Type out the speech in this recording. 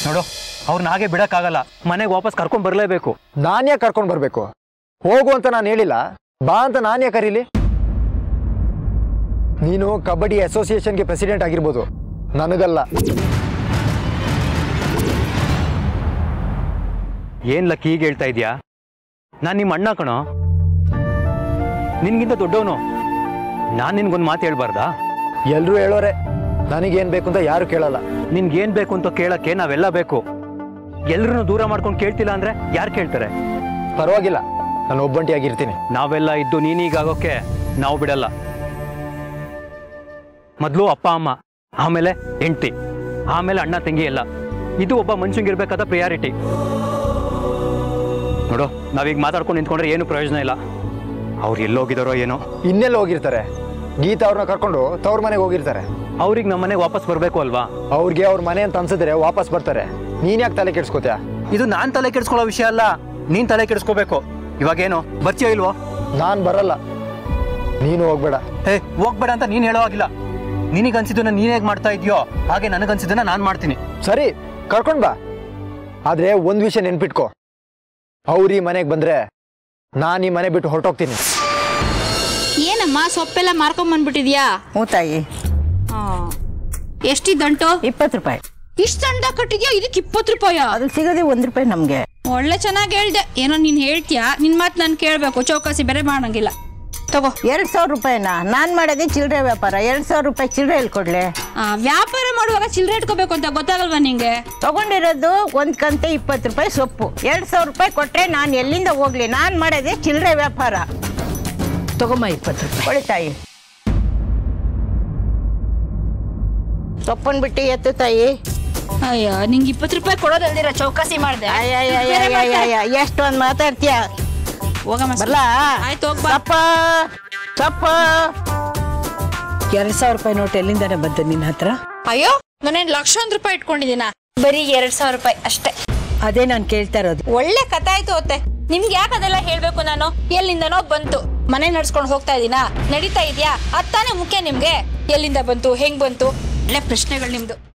ನೋಡು ಅವ್ರನ್ನ ಹಾಗೆ ಬಿಡಕ್ಕಾಗಲ್ಲ ಮನೆಗೆ ವಾಪಸ್ ಕರ್ಕೊಂಡ್ ಬರ್ಲೇಬೇಕು ನಾನೇ ಕರ್ಕೊಂಡು ಬರಬೇಕು ಹೋಗು ಅಂತ ನಾನು ಹೇಳಿಲ್ಲ ಬಾ ಅಂತ ನಾನೇ ಕರೀಲಿ ನೀನು ಕಬಡ್ಡಿ ಅಸೋಸಿಯೇಷನ್ಗೆ ಪ್ರೆಸಿಡೆಂಟ್ ಆಗಿರ್ಬೋದು ನನಗಲ್ಲ ಏನ್ ಲಕ್ಕಿ ಹೀಗೆ ಹೇಳ್ತಾ ಇದೀಯಾ ನಾನ್ ನಿಮ್ಮ ಅಣ್ಣ ಕಣೋ ನಿನ್ಗಿಂತ ದೊಡ್ಡವನು ನಾನ್ ನಿನ್ಗೊಂದು ಮಾತು ಹೇಳ್ಬಾರ್ದಾ ಎಲ್ಲರೂ ಹೇಳೋರೆ ನನಗೇನು ಬೇಕು ಅಂತ ಯಾರು ಕೇಳಲ್ಲ ನಿನ್ಗೇನ್ ಬೇಕು ಅಂತ ಕೇಳಕ್ಕೆ ನಾವೆಲ್ಲ ಬೇಕು ಎಲ್ರನ್ನೂ ದೂರ ಮಾಡ್ಕೊಂಡು ಕೇಳ್ತಿಲ್ಲ ಅಂದ್ರೆ ಯಾರು ಕೇಳ್ತಾರೆ ಪರವಾಗಿಲ್ಲ ನಾನು ಒಬ್ಬಂಟಿಯಾಗಿರ್ತೀನಿ ನಾವೆಲ್ಲ ಇದ್ದು ನೀನೀಗಾಗೋಕೆ ನಾವು ಬಿಡಲ್ಲ ಮೊದಲು ಅಪ್ಪ ಅಮ್ಮ ಆಮೇಲೆ ಹೆಂಡತಿ ಆಮೇಲೆ ಅಣ್ಣ ತಂಗಿ ಎಲ್ಲ ಇದು ಒಬ್ಬ ಮನುಷ್ಯಂಗಿರ್ಬೇಕಾದ ಪ್ರಿಯಾರಿಟಿ ನೋಡು ನಾವೀಗ ಮಾತಾಡ್ಕೊಂಡು ನಿಂತ್ಕೊಂಡ್ರೆ ಏನು ಪ್ರಯೋಜನ ಇಲ್ಲ ಅವ್ರು ಎಲ್ಲೋಗಿದಾರೋ ಏನೋ ಇನ್ನೆಲ್ಲ ಹೋಗಿರ್ತಾರೆ ಗೀತಾ ಅವ್ರನ್ನ ಕರ್ಕೊಂಡು ತವ್ರ ಮನೆಗೆ ಹೋಗಿರ್ತಾರೆ ಅವ್ರಿಗೆ ನಮ್ಮ ಮನೆಗೆ ವಾಪಸ್ ಬರಬೇಕು ಅಲ್ವಾ ಅವ್ರಿಗೆ ಅವ್ರ ಮನೆ ಅಂತ ಅನ್ಸಿದ್ರೆ ವಾಪಸ್ ಬರ್ತಾರೆ ನೀನ್ ಯಾಕೆ ತಲೆ ಕೆಡ್ಸ್ಕೋತ್ಯಾ ಇದು ನಾನ್ ತಲೆ ಕೆಡಿಸ್ಕೊಳ್ಳೋ ವಿಷಯ ಅಲ್ಲ ನೀನ್ ತಲೆ ಕೆಡಿಸ್ಕೋಬೇಕು ಇವಾಗೇನು ಬರ್ತೀಯೋ ಇಲ್ವೋ ನಾನ್ ಬರಲ್ಲ ನೀನು ಹೋಗ್ಬೇಡ ಏ ಹೋಗ್ಬೇಡ ಅಂತ ನೀನ್ ಹೇಳೋ ಆಗಿಲ್ಲ ನಿನಗೆ ಅನ್ಸಿದ್ದನ್ನ ನೀನ್ ಹೇಗ್ ಮಾಡ್ತಾ ಇದೆಯೋ ಹಾಗೆ ನನಗನ್ಸಿದ್ದನ್ನ ನಾನ್ ಮಾಡ್ತೀನಿ ಸರಿ ಕರ್ಕೊಂಡ್ ಬಾ ಆದ್ರೆ ಒಂದ್ ವಿಷಯ ನೆನ್ಪಿಟ್ಕೋ ಅವ್ರ ಈ ಮನೆಗೆ ಬಂದ್ರೆ ನಾನ್ ಈ ಮನೆ ಬಿಟ್ಟು ಹೊರಟೋಗ್ತೀನಿ ಏನಮ್ಮ ಸೊಪ್ಪೆಲ್ಲ ಮಾರ್ಕೊಂಡ್ ಬಂದ್ಬಿಟ್ಟಿದ್ಯಾ ಹ್ಞೂ ತಾಯಿ ಎಷ್ಟಿದ್ದಂಟು ಇಪ್ಪತ್ತು ರೂಪಾಯಿ ಇಷ್ಟ ದಂಡ ಕಟ್ಟಿದ್ಯಾ ಇದಕ್ಕೆ ಇಪ್ಪತ್ತು ರೂಪಾಯ ಅದು ಸಿಗೋದೇ ಒಂದು ರೂಪಾಯಿ ನಮಗೆ ಒಳ್ಳೆ ಚೆನ್ನಾಗಿ ಹೇಳ್ದೆ ಏನೋ ನೀನ್ ಹೇಳ್ತೀಯಾ ನಿನ್ ಮಾತು ನಾನು ಕೇಳಬೇಕು ಚೌಕಾಸಿ ಬೇರೆ ಮಾಡಂಗಿಲ್ಲ ತಗೋ ಎರಡು ಸಾವಿರ ರೂಪಾಯಿನ ನಾನು ಮಾಡೋದೇ ಚಿಲ್ಲರೆ ವ್ಯಾಪಾರ ಎರಡು ಸಾವಿರ ರೂಪಾಯಿ ಚಿಲ್ಲರೆ ಎಲ್ಲಿ ಕೊಡ್ಲೆ ಆ, ವ್ಯಾಪಾರ ಮಾಡುವಾಗ ಚಿಲ್ಲರೆ ಇಟ್ಕೋಬೇಕು ಅಂತ ಗೊತ್ತಾಗಲ್ವಾ ನಿಂಗೆ ತಗೊಂಡಿರೋದು ಒಂದು ಕಂತೆ ಇಪ್ಪತ್ತು ರೂಪಾಯಿ ಸೊಪ್ಪು ಎರಡು ಸಾವಿರ ರೂಪಾಯಿ ಕೊಟ್ಟರೆ ನಾನು ಎಲ್ಲಿಂದ ಹೋಗ್ಲಿ ನಾನು ಮಾಡೋದೇ ಚಿಲ್ಲರೆ ವ್ಯಾಪಾರ ತಗೊಂಬ ಇಪ್ಪತ್ತು ರೂಪಾಯಿ ಕೊಡಿ ತಾಯಿ ಸೊಪ್ಪನ್ ಬಿಟ್ಟು ಎತ್ತು ತಾಯಿ ಅಯ್ಯ ನಿಂಗೆ ಇಪ್ಪತ್ತು ರೂಪಾಯಿ ಕೊಡೋದಲ್ದಿರ ಚೌಕಾಸಿ ಮಾಡ್ದೆ ಅಯ್ಯ ಎಷ್ಟೊಂದು ಮಾತಾಡ್ತೀಯ ಹೋಗಮ್ಮ ಬರ್ಲಾ ಆಯ್ತು ಹೋಗ್ಬಾ ಸಪ್ಪ ಸಪ್ಪ ಎರಡ್ ಸಾವಿರ ರೂಪಾಯಿ ನೋಟ್ ಎಲ್ಲಿಂದಾನೆ ಬಂತು ನಿನ್ನ ಹತ್ರ ಅಯ್ಯೋ ನಾನೇನ್ ಲಕ್ಷಾಂತರ ರೂಪಾಯಿ ಇಟ್ಕೊಂಡಿದ್ದೀನ ಬರೀ ಎರಡ್ ಸಾವಿರ ರೂಪಾಯಿ ಅಷ್ಟೇ ಅದೇ ನಾನು ಕೇಳ್ತಾ ಇರೋದು ಒಳ್ಳೆ ಕಥೆ ಆಯ್ತು ಅತ್ತೆ ನಿಮ್ಗೆ ಯಾಕೆ ಅದೆಲ್ಲ ಹೇಳ್ಬೇಕು ನಾನು ಎಲ್ಲಿಂದನೋ ಬಂತು ಮನೆ ನಡ್ಸ್ಕೊಂಡು ಹೋಗ್ತಾ ಇದೀನಾ ನಡೀತಾ ಇದೆಯಾ ಅತ್ತಾನೆ ಮುಖ್ಯ ನಿಮ್ಗೆ ಎಲ್ಲಿಂದ ಬಂತು ಹೆಂಗ್ ಬಂತು ಒಳ್ಳೆ ಪ್ರಶ್ನೆಗಳು ನಿಮ್ದು